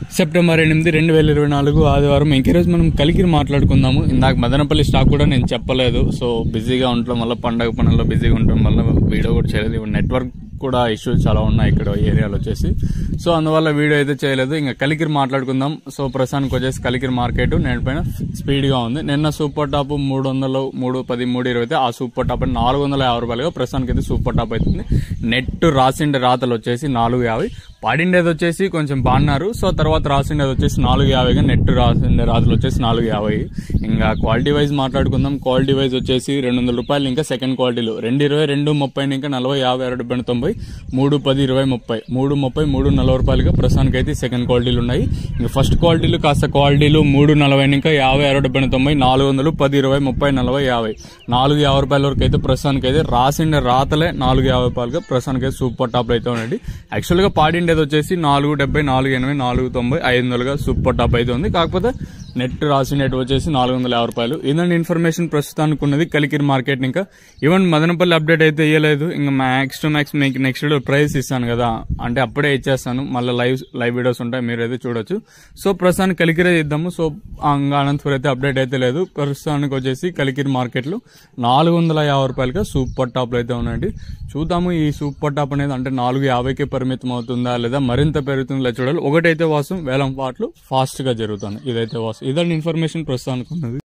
September ఎనిమిది రెండు వేల ఇరవై నాలుగు ఆదివారం ఇంకే రోజు మనం కలికిరి మాట్లాడుకుందాము ఇందాక మదనపల్లి స్టాక్ కూడా నేను చెప్పలేదు సో బిజీగా ఉండటం వల్ల పండగ పనుల్లో బిజీగా ఉండటం వల్ల వీడియో కూడా చేయలేదు నెట్వర్క్ కూడా ఇష్యూస్ చాలా ఉన్నాయి ఇక్కడ ఈ ఏరియాలో వచ్చేసి సో అందువల్ల వీడియో అయితే చేయలేదు ఇంకా కలికిరి మాట్లాడుకుందాం సో ప్రస్తుతానికి వచ్చేసి కలికిరి మార్కెట్ నేను పైన స్పీడ్గా ఉంది నిన్న సూపర్ టాప్ మూడు వందలు మూడు పది మూడు ఇరవై అయితే ఆ సూపర్ టాప్ నాలుగు వందల యాభై రూపాయలుగా ప్రస్తుతానికి అయితే సూపర్ టాప్ అవుతుంది నెట్ రాసిండే రాతలు వచ్చేసి నాలుగు యాభై పడిండేది వచ్చేసి కొంచెం బాగున్నారు సో తర్వాత రాసిండేది వచ్చేసి నాలుగు యాభైగా నెట్ రాసిండే రాతలు వచ్చేసి నాలుగు యాభై ఇంకా క్వాలిటీ వైజ్ మాట్లాడుకుందాం క్వాలిటీ వైజ్ వచ్చేసి రెండు వందల రూపాయలు ఇంకా సెకండ్ క్వాలిటీలు రెండు ఇరవై రెండు ముప్పై ఇంకా నలభై యాభై అరవై డెబ్బై తొంభై మూడు పది ఇరవై ముప్పై మూడు ముప్పై మూడు నలభై రూపాయలుగా ప్రస్తుతానికి అయితే సెకండ్ క్వాలిటీలు ఉన్నాయి ఇంకా ఫస్ట్ క్వాలిటీలు కాస్త క్వాలిటీలు మూడు నలభై ఇంకా యాభై అరవై డెబ్బై తొంభై నాలుగు వందలు పది ఇరవై ముప్పై నలభై యాభై నాలుగు యాభై రూపాయల వరకు అయితే ప్రస్తుతానికి అయితే రాసిండే రాతలే నాలుగు యాభై రూపాయలుగా ప్రస్తుతానికి అయితే సూపర్ టాప్ అయితే ఉండండి యాక్చువల్గా పాడిండేది వచ్చేసి నాలుగు డెబ్బై నాలుగు ఎనభై నాలుగు తొంభై ఐదు వందలుగా సూపర్ టాప్ అయితే ఉంది కాకపోతే నెట్ రాసినట్టు వచ్చేసి నాలుగు వందల యాభై రూపాయలు ఇదండి ఇన్ఫర్మేషన్ ప్రస్తుతానికి ఉన్నది కలికిరి మార్కెట్ ఇంకా ఈవెన్ మదనపల్లి అప్డేట్ అయితే ఇవ్వలేదు ఇంకా మ్యాక్స్ టు మ్యాక్స్ మీకు నెక్స్ట్ వీడియో ప్రైస్ ఇస్తాను కదా అంటే అప్పుడే ఇచ్చేస్తాను మళ్ళీ లైవ్ లైవ్ వీడియోస్ ఉంటాయి మీరు అయితే చూడొచ్చు సో ప్రస్తుతానికి కలికిరే ఇద్దాము సో ఇంకా అనంతపురం అయితే అప్డేట్ అయితే లేదు ప్రస్తుతానికి వచ్చేసి కలికిరి మార్కెట్లో నాలుగు వందల యాభై రూపాయలుగా సూపర్ టాప్లు అయితే ఉన్నాయండి చూద్దాము ఈ సూపర్ టాప్ అనేది అంటే నాలుగు యాభైకే పరిమితం అవుతుందా లేదా మరింత పెరుగుతుందా చూడాలి ఒకటైతే వాసం వేలం పాటలు ఫాస్ట్ గా జరుగుతుంది ఇదైతే వాసం ఇదండి ఇన్ఫర్మేషన్ ప్రస్తుతానికి ఉన్నది